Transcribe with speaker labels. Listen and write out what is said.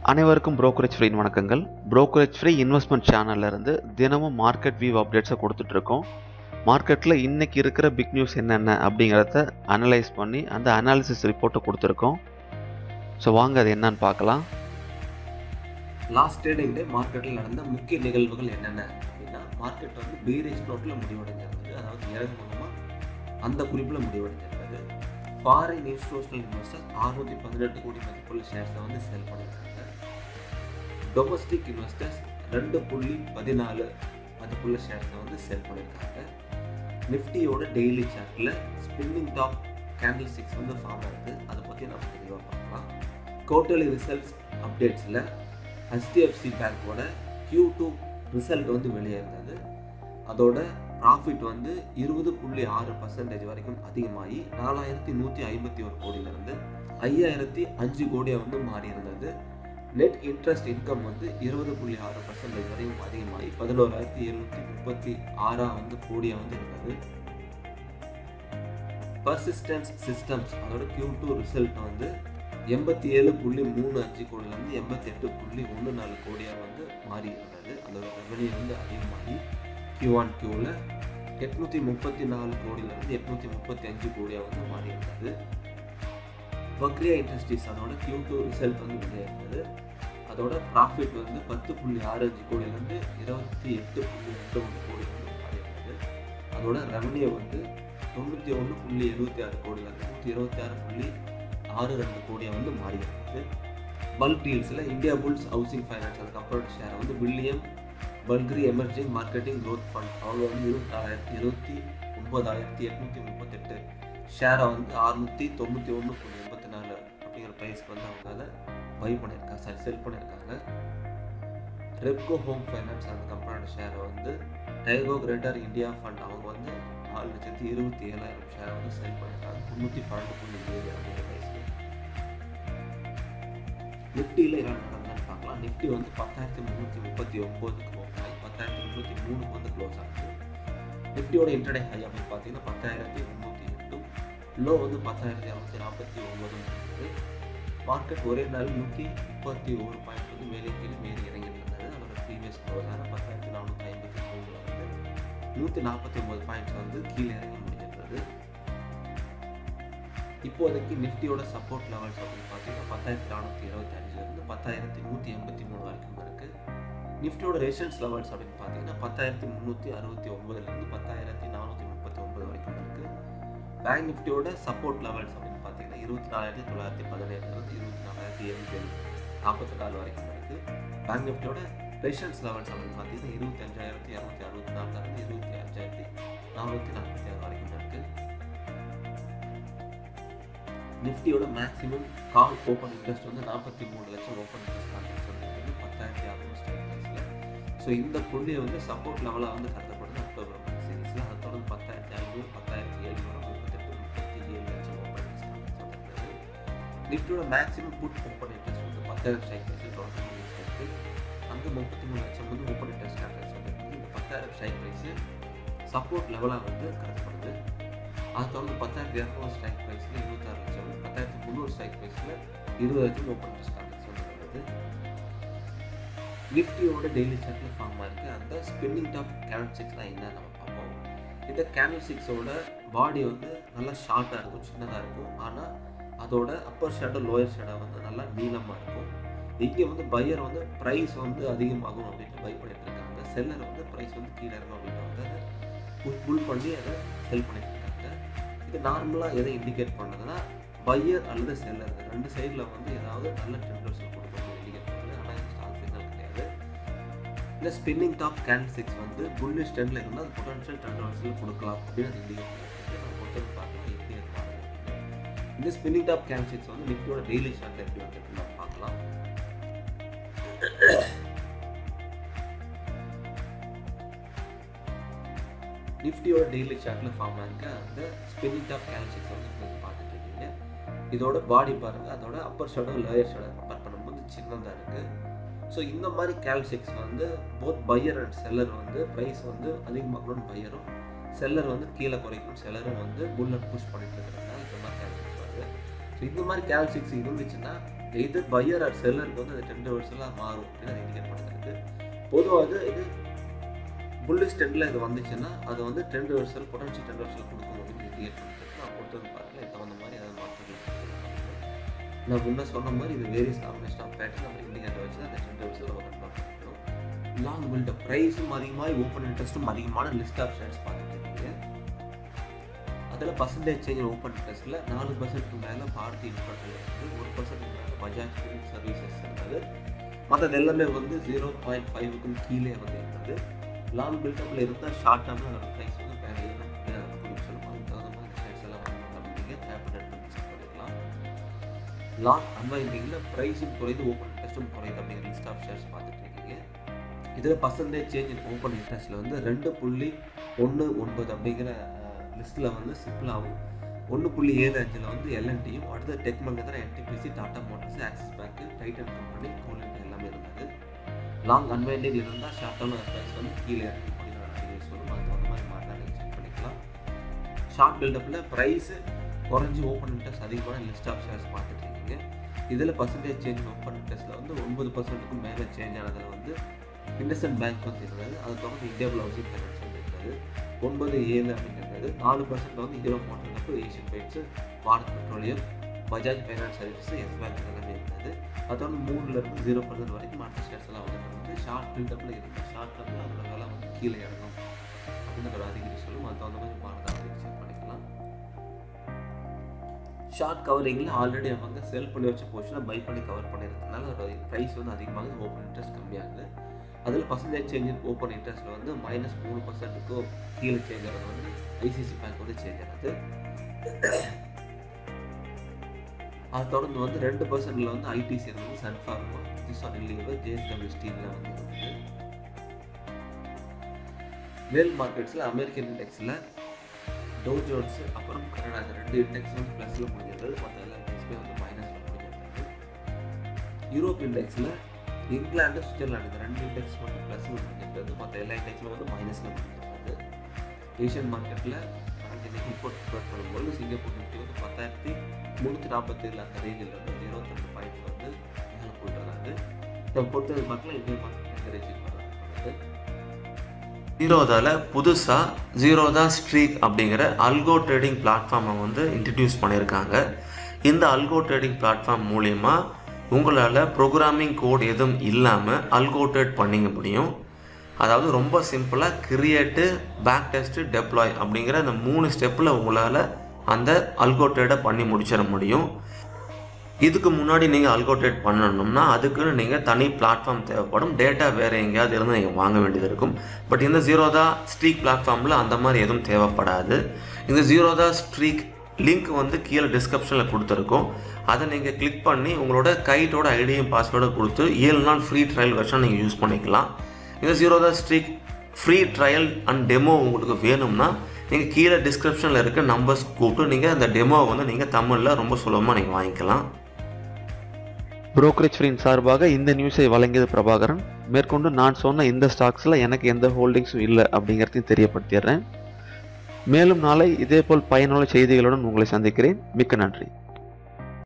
Speaker 1: அனைவருக்கும் brokerage free வணக்கங்கள் brokerage free investment சேனல்ல இருந்து தினமும் மார்க்கெட் வியூ அப்டேட்ஸை கொடுத்துட்டு இருக்கோம் மார்க்கெட்டில் இன்னைக்கு இருக்கிற பிக் நியூஸ் என்னென்ன அப்படிங்கிறத அனலைஸ் பண்ணி அந்த அனாலிசிஸ் ரிப்போர்ட்டை கொடுத்துருக்கோம் ஸோ வாங்க அது என்னன்னு பார்க்கலாம்
Speaker 2: லாஸ்ட் ட்ரேடிங் டே மார்க்கெட்டில் நடந்த முக்கிய நிகழ்வுகள் என்னென்ன அப்படின்னா மார்க்கெட் வந்து பீரேஜ் நோட்டில் முடிவடைஞ்சிருந்தது அதாவது இறங்குமா அந்த குறிப்பில் முடிவடைஞ்சிருந்தது ஃபாரின் இன்ஸ்டியூஷனல் இன்வெஸ்டர்ஸ் அறுநூத்தி பதினெட்டு கோடி மதிப்புள்ள ஷேர்ஸை வந்து செல் பண்ணியிருக்காங்க டொமஸ்டிக் இன்வெஸ்டர்ஸ் ரெண்டு புள்ளி பதினாலு மதிப்புள்ள ஷேர்ஸை வந்து செல் பண்ணியிருக்காங்க நிஃப்டியோட டெய்லி சார்ட்டில் ஸ்பின்னிங் டாப் கேண்டில் சிக்ஸ் வந்து ஃபார்ம் ஆகுது அதை பற்றி நம்ம தெளிவாக பார்க்கலாம் குவார்டர்லி ரிசல்ட்ஸ் அப்டேட்ஸில் ஹெச்டிஎஃப்சி பேங்க்கோட Q2 டூ ரிசல்ட் வந்து வெளியே இருந்தது அதோட ப்ராஃபிட் வந்து இருபது புள்ளி ஆறு பர்சன்டேஜ் வரைக்கும் அதிகமாகி நாலாயிரத்தி நூற்றி ஐம்பத்தி ஒரு கோடியிலிருந்து ஐயாயிரத்தி அஞ்சு கோடியாக வந்து மாறி இருந்தது நெட் இன்ட்ரெஸ்ட் இன்கம் வந்து இருபது புள்ளி ஆறு பர்சன்டேஜ் வரைக்கும் அதிகமாகி பதினோராயிரத்தி எழுநூற்றி முப்பத்தி ஆறாக வந்து கோடியாக வந்து இருந்தது பர்சிஸ்டன்ஸ் சிஸ்டம்ஸ் அதோட Q2 டூ ரிசல்ட் வந்து எண்பத்தி ஏழு புள்ளி மூணு அஞ்சு கோடியிலேருந்து எண்பத்தி எட்டு புள்ளி ஒன்று நாலு கோடியாக வந்து மாறி இருந்தது அதோட ரெவன்யூ வந்து அதிகமாகி Q ஆன் கியூவில் எட்நூற்றி முப்பத்தி நாலு கோடியிலேருந்து எட்நூற்றி முப்பத்தி அஞ்சு கோடியாக வந்து மாறி இருந்தது பக்ரியா இண்டஸ்ட்ரீஸ் அதோட Q2 டூ ரிசல்ட் வந்து வெளியே இருந்தது அதோட ப்ராஃபிட் வந்து பத்து புள்ளி ஆறு அஞ்சு கோடியிலேருந்து இருபத்தி எட்டு புள்ளி ரெண்டு ஒன்று கோடி வந்து மாறி இருந்தது அதோட ரெவன்யூ வந்து தொண்ணூற்றி ஒன்று புள்ளி எழுபத்தி ஆறு கோடியிலேருந்து நூற்றி இருபத்தி ஆறு புள்ளி ஆறு ரெண்டு கோடியாக வந்து மாறி இருக்குது பல்க் டீல்ஸில் இந்தியா புல்ஸ் ஹவுசிங் ஃபைனான்ஸ் அந்த கம்பெனி ஷேரை வந்து வில்லியம் பல்கரி எமர்ஜிங் மார்க்கெட்டிங் க்ரோத் ஃபண்ட் அவங்க வந்து இருபத்தி நாலாயிரத்தி இருபத்தி ஒன்பதாயிரத்தி எட்நூற்றி முப்பத்தெட்டு ஷேரை வந்து அறுநூற்றி தொண்ணூற்றி ஒன்று புள்ளி எண்பத்தி நாலு அப்படிங்கிற ப்ரைஸ்க்கு வந்து அவங்க அதை பை பண்ணியிருக்காங்க சாரி செல் பண்ணியிருக்காங்க ரெப்கோ ஹோம் ஃபைனான்ஸ் அந்த கம்பெனியோட ஷேரை வந்து டைகோ கிரேட்டர் இந்தியா ஃபண்ட் அவங்க வந்து நாலு லட்சத்தி இருபத்தி ஏழாயிரம் ஷேரை வந்து செல் பண்ணியிருக்காங்க முந்நூற்றி பன்னெண்டு புள்ளி ஏழு அப்படிங்கிற ப்ரைஸ்க்கு நிஃப்டியில் என்ன நடந்ததுன்னு பார்க்கலாம் நிஃப்டி வந்து பத்தாயிரத்தி முந்நூற்றி முப்பத்தி ஒம்போதுக்கு ஓப்பன் ஆகி பத்தாயிரத்தி முந்நூற்றி மூணுக்கு வந்து க்ளோஸ் ஆகுது நிஃப்டியோட இன்டர்டே ஹை அப்படின்னு பார்த்தீங்கன்னா பத்தாயிரத்தி முந்நூற்றி எட்டும் லோ வந்து பத்தாயிரத்தி இரநூத்தி நாற்பத்தி ஒம்போதும் இருக்குது மார்க்கெட் ஒரே நாள் நூற்றி முப்பத்தி ஒரு பாயிண்ட் வந்து மேலே கீழே மேலே இறங்கிட்டு இருந்தது அதோட ப்ரீவியஸ் க்ளோஸ் ஆன பத்தாயிரத்தி நானூற்றி ஐம்பத்தி மூணில் வந்து நூற்றி நாற்பத்தி ஒம்பது பாயிண்ட்ஸ் வந்து கீழே இறங்கி முடிஞ்சிருந்தது இப்போதைக்கு நிஃப்டியோட சப்போர்ட் லெவல்ஸ் அப்படின்னு பார்த்தீங்கன்னா பத்தாயிரத்தி நானூற்றி இருபத்தி அஞ்சுலேருந்து பத்தாயிரத்தி நூற்றி எண்பத்தி மூணு வரைக்கும் இருக்குது நிஃப்டியோட ரேஷன்ஸ் லெவல்ஸ் அப்படின்னு பார்த்தீங்கன்னா பத்தாயிரத்தி முந்நூற்றி அறுபத்தி ஒம்பதுலேருந்து பத்தாயிரத்தி நானூற்றி முப்பத்தி ஒம்பது வரைக்கும் இருக்குது பேங்க் நிஃப்டியோட சப்போர்ட் லெவல்ஸ் அப்படின்னு பார்த்தீங்கன்னா இருபத்தி நாலாயிரத்தி தொள்ளாயிரத்தி பதினேழுலேருந்து இருபத்தி நாலாயிரத்தி எழுநூற்றி நாற்பத்தி நாலு வரைக்கும் இருக்குது பேங்க் நிஃப்டியோட ரேஷன்ஸ் லெவல்ஸ் அப்படின்னு பார்த்தீங்கன்னா இருபத்தி அஞ்சாயிரத்தி இரநூத்தி அறுபத்தி நாலுலேருந்து இருபத்தி அஞ்சாயிரத்தி நானூற்றி நாற்பத்தி ஆறு வரைக்கும் இருக்குது நிஃப்டியோட மேக்ஸிமம் கால் ஓப்பன் இன்ட்ரெஸ்ட் வந்து நாற்பத்தி மூணு லட்சம் ஓப்பன் இன்ட்ரெஸ்ட் கான்ட்ராக்ட்ஸ் வந்து பத்தாயிரத்தி அறுநூறு ஸ்ட்ரைக் ப்ரைஸில் ஸோ இந்த புள்ளியை வந்து சப்போர்ட் லெவலாக வந்து கருதப்படுது அக்டோபர் மந்த் சீரீஸில் அதை தொடர்ந்து பத்தாயிரத்தி ஐநூறு பத்தாயிரத்தி எழுநூறு முப்பத்தெட்டு முப்பத்தி ஏழு லட்சம் ஓப்பன் இன்ட்ரெஸ்ட் கான்ட்ராக்ட்ஸ் வந்துருக்குது நிஃப்டியோட மேக்ஸிமம் புட் ஓப்பன் இன்ட்ரெஸ்ட் வந்து பத்தாயிரம் ஸ்ட்ரைக் ப்ரைஸில் தொடர்ந்து இருக்குது அங்கே முப்பத்தி மூணு லட்சம் வந்து ஓப்பன் இன்ட்ரெஸ்ட் கான்ட்ராக்ட்ஸ் வந்துருக்குது இந்த பத்தாயிரம் ஸ்ட்ரைக் ப்ரைஸு சப்போர்ட் லெவலாக வந்து கருதப்படுது அது தொடர்ந்து பத்தாயிரத்தி இரநூறு ஸ்ட்ரைக் ப்ரைஸில் இருபத்தாறு லட்சம் பத்தாயிரத்தி முந்நூறு ஸ்ட்ரைக் ப்ரைஸில் இருபது லட்சம் ஓப்பன் இன்ட்ரெஸ்ட் கான்ட்ராக்ட்ஸ் வந்து வருது நிஃப்டியோட டெய்லி சார்ட்டில் ஃபார்ம் ஆயிருக்கு அந்த ஸ்பின்னிங் டாப் கேனல் சிக்ஸ்லாம் என்ன நம்ம பார்ப்போம் இந்த கேனல் சிக்ஸோட பாடி வந்து நல்லா ஷார்ட்டாக இருக்கும் சின்னதாக இருக்கும் ஆனால் அதோட அப்பர் ஷேடோ லோயர் ஷேடோ வந்து நல்லா நீளமாக இருக்கும் இங்கே வந்து பையர் வந்து ப்ரைஸ் வந்து அதிகமாகும் அப்படின்ட்டு பை பண்ணிட்டு இருக்காங்க செல்லர் வந்து ப்ரைஸ் வந்து கீழே இருக்கும் அப்படின்ட்டு வந்து அதை புல் பண்ணி அதை செல் பண்ணிட்டு இருக்காங்க இது நார்மலாக எதை இண்டிகேட் பண்ணுதுன்னா பையர் அல்லது செல்லர் ரெண்டு சைடில் வந்து ஏதாவது நல்ல டெம்பரேச்சர் கொடுக்கணும் இண்டிகேட் பண்ணுது ஆனால் இது ஸ்டாக் சிக்னல் கிடையாது இந்த ஸ்பின்னிங் டாப் கேன் சிக்ஸ் வந்து புல்லிஷ் டென்ல இருந்தால் அது பொட்டன்ஷியல் டெண்டர்ஸில் கொடுக்கலாம் அப்படின்னு அது இண்டிகேட் பண்ணிருக்கு நம்ம பொறுத்தவரை பார்க்கலாம் எப்படி அது மாறுது இந்த ஸ்பின்னிங் டாப் கேன் சிக்ஸ் வந்து நிஃப்டியோட டெய்லி சார்ட் எப்படி வந்துருக்கு நம்ம பார்க்கலாம் நிஃப்டியோட டெய்லி சார்ட்டில் ஃபார்ம் ஆயிருக்க அந்த ஸ்பின்னிங் டாப் கேன் சிக்ஸ் வந்து நீங்கள் பார்த்துட்டு இருக்கீங்க இதோட பாடி பாருங்கள் அதோட upper shadow lower shadow compare பண்ணும்போது சின்னதாக இருக்குது ஸோ இந்த மாதிரி கேல்சிக்ஸ் வந்து போத் பையர் அண்ட் செல்லர் வந்து ப்ரைஸ் வந்து அதிகமாகணும்னு பையரும் செல்லர் வந்து கீழே குறைக்கணும் செல்லரும் வந்து புல்லட் புஷ் பண்ணிட்டு இருக்கிறதுனால இந்த மாதிரி கேல்சிக்ஸ் வருது ஸோ இந்த மாதிரி கேல்சிக்ஸ் இருந்துச்சுன்னா எய்தர் பையர் ஆர் செல்லருக்கு வந்து அந்த டென் ரிவர்சலாக மாறும் அப்படின்னு அது இண்டிகேட் பண்ணுறது பொதுவாக இது புல்லிஷ் ட்ரெண்டில் இது வந்துச்சுன்னா அது வந்து trend reversal potential trend reversal கொடுக்கும் அப்படின்னு இண்டிகேட் பண்ணுறது நான் கொடுத்து வந்து பார்க்கல தகுந்த மாதிரி அதை மாற்றங்கள் நான் முன்ன சொன்ன மாதிரி இது வேரியஸ் காம்பினேஷன் ஆஃப் பேட்டர்ன் நம்ம இண்டிகேட்டர் வச்சு அந்த ட்ரெண்ட் ரிவர்சல் கன்வெர்ட் பண்ணிக்கிறோம் லாங் பில்ட ப்ரைஸும் அதிகமாக ஓப்பன் இன்ட்ரெஸ்ட்டும் அதிகமான லிஸ்ட் ஆஃப் ஷேர்ஸ் பார்த்துட்டு இருக்கீங்க அதில் பர்சன்டேஜ் சேஞ்ச் ஓப்பன் இன்ட்ரெஸ்ட்டில் நாலு பர்சன்ட்க்கு மேலே பாரதி இன்ஃபர்டில் இருக்குது ஒரு பர்சன்ட்டுக்கு மேலே பஜாஜ் ஃபிலிம் சர்வீசஸ் இருந்தது மற்றது எல்லாமே வந்து ஜீரோ பாயிண்ட் ஃபைவுக்கும் கீழே வந்து இருந்தது லாங் பில்டப்பில் இருந்தால் ஷார்ட் டேர்மில் அதோட ப்ரைஸ் வந்து மேலே ஏறும் அப்படின்னு சொல்லுவாங்க அதுக்கு தகுந்த மாதிரி ஷேர்ஸ் எல்லாம் வந்து நம்பிக்கை கேபிட்டல் செக் பண்ணிக்கலாம் லாங் அன்வைண்டிங்கில் ப்ரைஸும் குறையுது ஓப்பன் இன்ட்ரெஸ்ட்டும் குறையுது அப்படிங்கிற லிஸ்ட் ஆஃப் ஷேர்ஸ் பார்த்துட்டு இருக்கீங்க இதில் பர்சன்டேஜ் சேஞ்ச் இன் ஓப்பன் இன்ட்ரெஸ்ட்டில் வந்து ரெண்டு புள்ளி ஒன்று ஒன்பது அப்படிங்கிற லிஸ்ட்டில் வந்து சிம்பிளாகும் ஒன்று புள்ளி ஏழு அஞ்சில் வந்து எல்என்டியும் அடுத்த டெக் மங்கத்தில் NTPC Tata Motors Axis Bank Titan Company Coal India எல்லாமே இருந்தது லாங் அன்வைண்டட் இருந்தால் ஷார்ட் டேர்ம் ப்ரைஸ் வந்து கீழே இறங்கும் அப்படின்னு நான் சொல்லுவோம் அது அந்த மாதிரி மாறினா நீங்கள் செக் பண்ணிக்கலாம் ஷார்ட் பில்டப்பில் ப்ரைஸு குறைஞ்சி ஓப்பன் இன்ட்ரெஸ்ட் அதிகமான லிஸ்ட் ஆஃப் ஷேர்ஸ் பார்த்துட்டு இருக்கீங்க இதில் பர்சன்டேஜ் சேஞ்ச் ஓப்பன் இன்ட்ரெஸ்ட்டில் வந்து ஒன்பது பர்சன்ட்டுக்கும் மேலே சேஞ்ச் ஆனதில் வந்து இண்டஸ்இண்ட் பேங்க் வந்து இருந்தது அது தொடர்ந்து இந்தியா ஹவுசிங் ஃபைனான்ஸ் வந்து இருந்தது ஒன்பது ஏழு அப்படிங்கிறது நாலு பர்சன்ட் வந்து Hero MotoCorp Asian Paints Bharat Petroleum Bajaj Finance Service Yes Bank எல்லாமே இருந்தது அதோட மூணுல இருந்து ஜீரோ பர்சன்ட் வரைக்கும் மற்ற ஷேர்ஸ் எல்லாம் வந்து வந்து ஷார்ட் பில்டப்பில் இருக்குது ஷார்ட் டேர்மில் அதோட வேலை வந்து கீழே இறங்கும் அப்படின்னு ஒரு அதிகாரி சொல்லும் அது தகுந்த மாதிரி மாறுதா அப்படின்னு செக் பண்ணிக்கலாம் ஷார்ட் கவரிங்கில் ஆல்ரெடி அவங்க செல் பண்ணி வச்ச பொசிஷனை பை பண்ணி கவர் பண்ணியிருக்கனால அதோட ப்ரைஸ் வந்து அதிகமாக ஓப்பன் இன்ட்ரெஸ்ட் கம்மியாகுது அதில் பர்சன்டேஜ் சேஞ்ச் ஓப்பன் இன்ட்ரெஸ்ட்டில் வந்து மைனஸ் மூணு பர்சன்ட்டுக்கு கீழே சேஞ்ச் ஆகிறது வந்து ஐசிசி பேங்க் வந்து சேஞ்ச் ஆகுது அது தொடர்ந்து வந்து ரெண்டு பர்சன்டில் வந்து ஐடிசி இருந்தது சன்ஃபார்மா ஜிசான் இல்லீவர் ஜேஎஸ்டபிள்யூ ஸ்டீல்லாம் வந்து இருந்தது வேல் மார்க்கெட்ஸில் அமெரிக்கன் இண்டெக்ஸில் டோ ஜோன்ஸ் அப்புறம் கனடா இந்த ரெண்டு இண்டெக்ஸ் வந்து ப்ளஸில் முடிஞ்சது மற்ற எல்லா இண்டெக்ஸுமே வந்து மைனஸில் முடிஞ்சிருந்தது யூரோப் இண்டெக்ஸில் இங்கிலாந்து சுவிட்சர்லாந்து இந்த ரெண்டு இண்டெக்ஸ் மட்டும் ப்ளஸ் முடிஞ்சிருந்தது மற்ற எல்லா இண்டெக்ஸுமே வந்து மைனஸில் முடிஞ்சிருந்தது ஏஷியன் மார்க்கெட்டில் இன்னைக்கு இம்போர்ட் எக்ஸ்போர்ட் பண்ணும்போது சிங்கப்பூர் நிஃப்டி வந்து பத்தாயிரத்தி முந்நூற்றி நாற்பத்தேழு அந்த ரேஞ்சில் வந்து இருபத்தெண்டு பாயிண்ட்ஸ் வந்து மேலே போயிட்டு வராங்க இதை பொறுத்தவரை மக்கள் இந்தியன் மார்க்கெட் என்கரேஜிங் பண்ணுறது
Speaker 3: ஜீரோதால புதுசாக ஜீரோதா ஸ்ட்ரீக் அப்படிங்கிற அல்கோ ட்ரேடிங் பிளாட்ஃபார்மை வந்து இன்ட்ரடியூஸ் பண்ணியிருக்காங்க இந்த அல்கோ ட்ரேடிங் பிளாட்ஃபார்ம் மூலயமா உங்களால் ப்ரோக்ராமிங் கோட் எதுவும் இல்லாமல் அல்கோ ட்ரேட் பண்ணிக்க முடியும் அதாவது ரொம்ப சிம்பிளாக கிரியேட்டு பேக் டெஸ்ட்டு டெப்ளாய் அப்படிங்கிற அந்த மூணு ஸ்டெப்பில் உங்களால் அந்த அல்கோ ட்ரேடை பண்ணி முடிச்சிட முடியும் இதுக்கு முன்னாடி நீங்கள் அல்கோட்ரேட் பண்ணணும்னா அதுக்குன்னு நீங்கள் தனி பிளாட்ஃபார்ம் தேவைப்படும் டேட்டா வேறு எங்கேயாவது இருந்து நீங்கள் வாங்க வேண்டியது இருக்கும் பட் இந்த ஜீரோதா ஸ்ட்ரீக் பிளாட்ஃபார்மில் அந்த மாதிரி எதுவும் தேவைப்படாது இந்த ஜீரோதா ஸ்ட்ரீக் லிங்க் வந்து கீழே டிஸ்கிரிப்ஷனில் கொடுத்துருக்கோம் அதை நீங்கள் கிளிக் பண்ணி உங்களோட கைட்டோட ஐடியும் பாஸ்வேர்டும் கொடுத்து ஏழு நாள் ஃப்ரீ ட்ரையல் வெர்ஷன் நீங்கள் யூஸ் பண்ணிக்கலாம் இந்த Zerodha Streak free trial and demo உங்களுக்கு வேணும்னா நீங்கள் கீழே டிஸ்கிரிப்ஷனில் இருக்க நம்பர்ஸ் கூப்பிட்டு நீங்கள் அந்த டெமோவை வந்து நீங்கள் தமிழில் ரொம்ப சுலபமாக நீங்கள் வாங்கிக்கலாம்
Speaker 1: brokerage ஃப்ரீயின் சார்பாக இந்த நியூஸை வழங்கியது பிரபாகரன் மேற்கொண்டு நான் சொன்ன இந்த ஸ்டாக்ஸில் எனக்கு எந்த ஹோல்டிங்ஸும் இல்லை அப்படிங்கிறதையும் தெரியப்படுத்திடுறேன் மேலும் நாளை இதேபோல் பயனுள்ள செய்திகளுடன் உங்களை சந்திக்கிறேன் மிக்க நன்றி